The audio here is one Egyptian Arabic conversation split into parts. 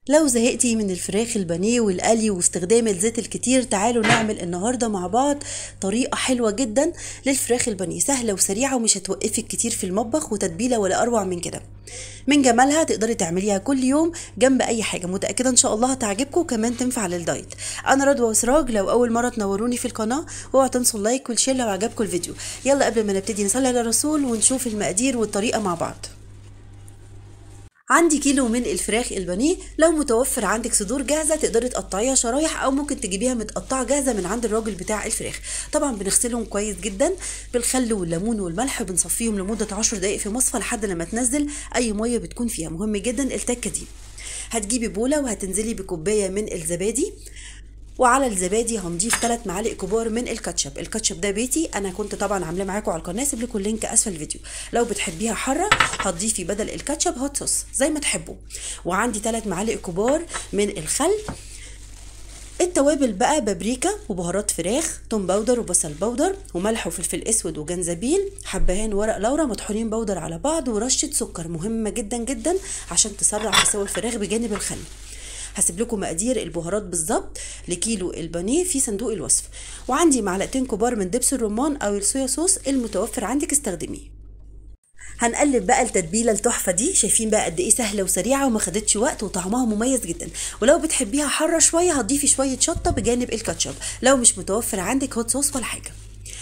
لو زهقتي من الفراخ البانيه والقلي واستخدام الزيت الكتير تعالوا نعمل النهارده مع بعض طريقه حلوه جدا للفراخ البانيه سهله وسريعه ومش هتوقفك كتير في المطبخ وتتبيله ولا اروع من كده من جمالها تقدري تعمليها كل يوم جنب اي حاجه متاكده ان شاء الله هتعجبكم وكمان تنفع للدايت انا رضوى وسراج لو اول مره تنوروني في القناه اوعوا تنسوا اللايك والشير لو عجبكم الفيديو يلا قبل ما نبتدي نصلي على الرسول ونشوف المقادير والطريقه مع بعض عندي كيلو من الفراخ البانيه لو متوفر عندك صدور جاهزه تقدري تقطعيها شرايح او ممكن تجيبيها متقطعه جاهزه من عند الراجل بتاع الفراخ طبعا بنغسلهم كويس جدا بالخل والليمون والملح بنصفيهم لمده 10 دقائق في مصفى لحد لما تنزل اي ميه بتكون فيها مهم جدا التكه دي هتجيبي بوله وهتنزلي بكوبايه من الزبادي وعلى الزبادي هنضيف 3 معالق كبار من الكاتشب الكاتشب ده بيتي انا كنت طبعا عاملاه معاكم على القناه سيب لكم اللينك اسفل الفيديو لو بتحبيها حاره هتضيفي بدل الكاتشب هوت صوص زي ما تحبوا وعندي 3 معالق كبار من الخل التوابل بقى بابريكا وبهارات فراخ توم باودر وبصل باودر وملح وفلفل اسود وجنزبيل حبهان ورق لورا مطحونين باودر على بعض ورشه سكر مهمه جدا جدا عشان تسرع في سوى الفراخ بجانب الخل هسيب لكم مقادير البهارات بالظبط لكيلو البانيه في صندوق الوصف وعندي معلقتين كبار من دبس الرمان او الصويا صوص المتوفر عندك استخدميه هنقلب بقى التتبيله التحفه دي شايفين بقى قد ايه سهله وسريعه وما خدتش وقت وطعمها مميز جدا ولو بتحبيها حاره شويه هتضيفي شويه شطه بجانب الكاتشب لو مش متوفر عندك هوت صوص ولا حاجه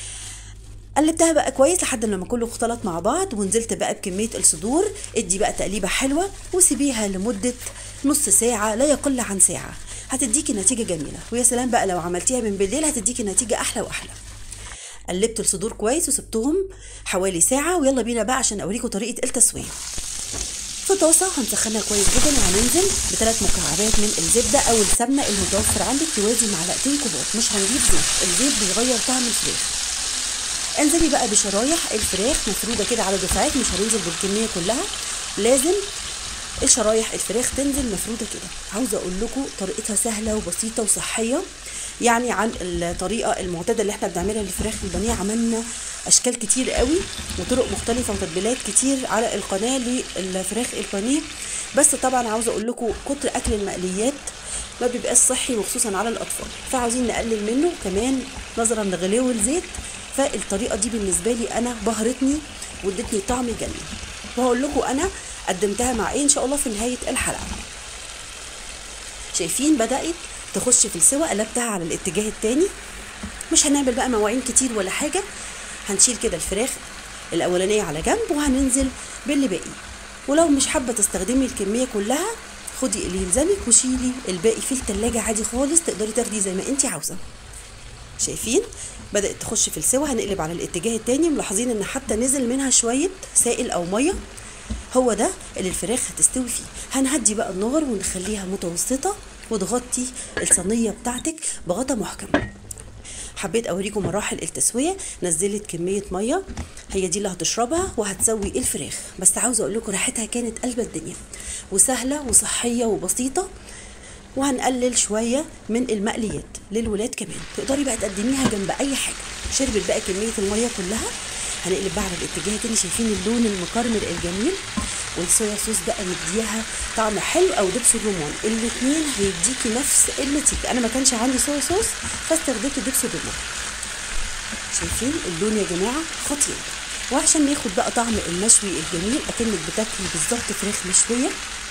قلبتها بقى كويس لحد لما كله اختلط مع بعض ونزلت بقى بكميه الصدور ادي بقى تقليبه حلوه وسيبيها لمده نص ساعه لا يقل عن ساعه هتديكي نتيجه جميله ويا سلام بقى لو عملتيها من بالليل هتديكي نتيجه احلى واحلى قلبت الصدور كويس وسبتهم حوالي ساعه ويلا بينا بقى عشان اوريكم طريقه التسويه في طاسه هنسخنها كويس جدا وهننزل بثلاث مكعبات من الزبده او السمنه المتوفر عندك توازي معلقتين كبار مش هنجيب زيت الزيت بيغير طعم الفراخ انزلي بقى بشرايح الفراخ مفروده كده على دفعات مش هننزل بالكميه كلها لازم الشرايح الفراخ تنزل مفروده كده عاوزه اقول لكم طريقتها سهله وبسيطه وصحيه يعني عن الطريقه المعتاده اللي احنا بنعملها للفراخ البانيه عملنا اشكال كتير قوي وطرق مختلفه وتتبيلات كتير على القناه للفراخ البانيه بس طبعا عاوزه اقول لكم كتر اكل المقليات ما بيبقاش صحي وخصوصا على الاطفال فعاوزين نقلل منه كمان نظرا لغلو الزيت فالطريقه دي بالنسبه لي انا بهرتني وادتني طعم جميل وهقول لكم انا قدمتها مع ايه ان شاء الله في نهايه الحلقه شايفين بدات تخش في السوا قلبتها على الاتجاه التاني مش هنعمل بقى مواعين كتير ولا حاجه هنشيل كده الفراخ الاولانيه على جنب وهننزل باللي باقي ولو مش حابه تستخدمي الكميه كلها خدي اللي يلزمك وشيلي الباقي في التلاجة عادي خالص تقدري تاخدي زي ما انت عاوزه شايفين بدات تخش في السوا هنقلب على الاتجاه التاني ملاحظين ان حتى نزل منها شويه سائل او ميه هو ده اللي الفراخ هتستوي فيه هنهدي بقى النار ونخليها متوسطه وتغطي الصينيه بتاعتك بغطا محكم حبيت اوريكم مراحل التسويه نزلت كميه ميه هي دي اللي هتشربها وهتسوي الفراخ بس عاوزه اقول لكم ريحتها كانت قلب الدنيا وسهله وصحيه وبسيطه وهنقلل شويه من المقليات للولاد كمان تقدري بقى تقدميها جنب اي حاجه شربت بقى كميه الميه كلها هنقلب بقى على الاتجاه تاني شايفين اللون المكرمل الجميل والصويا صوص بقى مديها طعم حلو او دبس الرمان الاثنين هيديكي نفس النتيجه انا ما كانش عندي صويا صوص فاستخدمت دبس الرمان شايفين اللون يا جماعه خطير وعشان ناخد بقى طعم المشوي الجميل اكنك بتاكلي بالظبط فراخ مشويه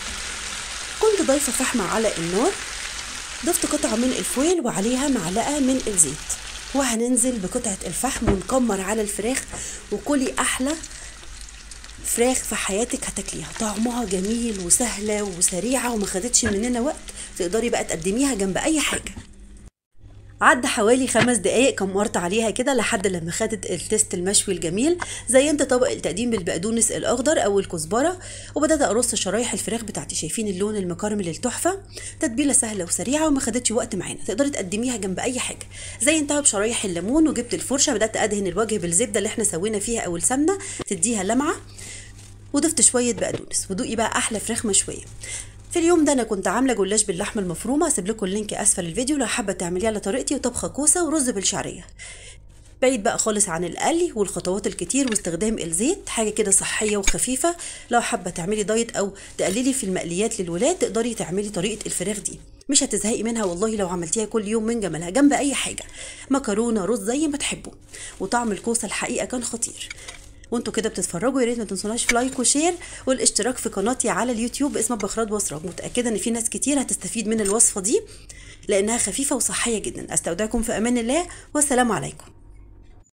كنت ضايفه فحمه على النار ضفت قطعه من الفويل وعليها معلقه من الزيت وهننزل بقطعه الفحم ونكمر على الفراخ وكلي احلى فراخ في حياتك هتاكليها طعمها جميل وسهله وسريعه وما خدتش مننا وقت تقدري بقى تقدميها جنب اي حاجه عدى حوالي خمس دقايق كمرت عليها كده لحد لما خدت التست المشوي الجميل زينت طبق التقديم بالبقدونس الاخضر او الكزبره وبدات ارص شرايح الفراخ بتاعتي شايفين اللون المكرمل التحفه تتبيله سهله وسريعه وما خدتش وقت معانا تقدري تقدميها جنب اي حاجه زينتها بشرايح الليمون وجبت الفرشه بدات ادهن الوجه بالزبده اللي احنا سوينا فيها او السمنه تديها لمعه وضفت شويه بقدونس ودوقي بقى احلى فراخ مشويه في اليوم ده انا كنت عامله جلاش باللحمه المفرومه هسيب لكم اللينك اسفل الفيديو لو حابه تعمليه على طريقتي وطبخه كوسه ورز بالشعريه بعيد بقى خالص عن القلي والخطوات الكتير واستخدام الزيت حاجه كده صحيه وخفيفه لو حابه تعملي دايت او تقللي في المقليات للولاد تقدري تعملي طريقه الفراخ دي مش هتزهقي منها والله لو عملتيها كل يوم من جمالها جنب اي حاجه مكرونه رز زي ما تحبوا وطعم الكوسه الحقيقه كان خطير وانتوا كده بتتفرجوا يا ريت ما تنسوناش في لايك وشير والاشتراك في قناتي على اليوتيوب باسم بخرات واسراج متاكده ان في ناس كتير هتستفيد من الوصفه دي لانها خفيفه وصحيه جدا استودعكم في امان الله والسلام عليكم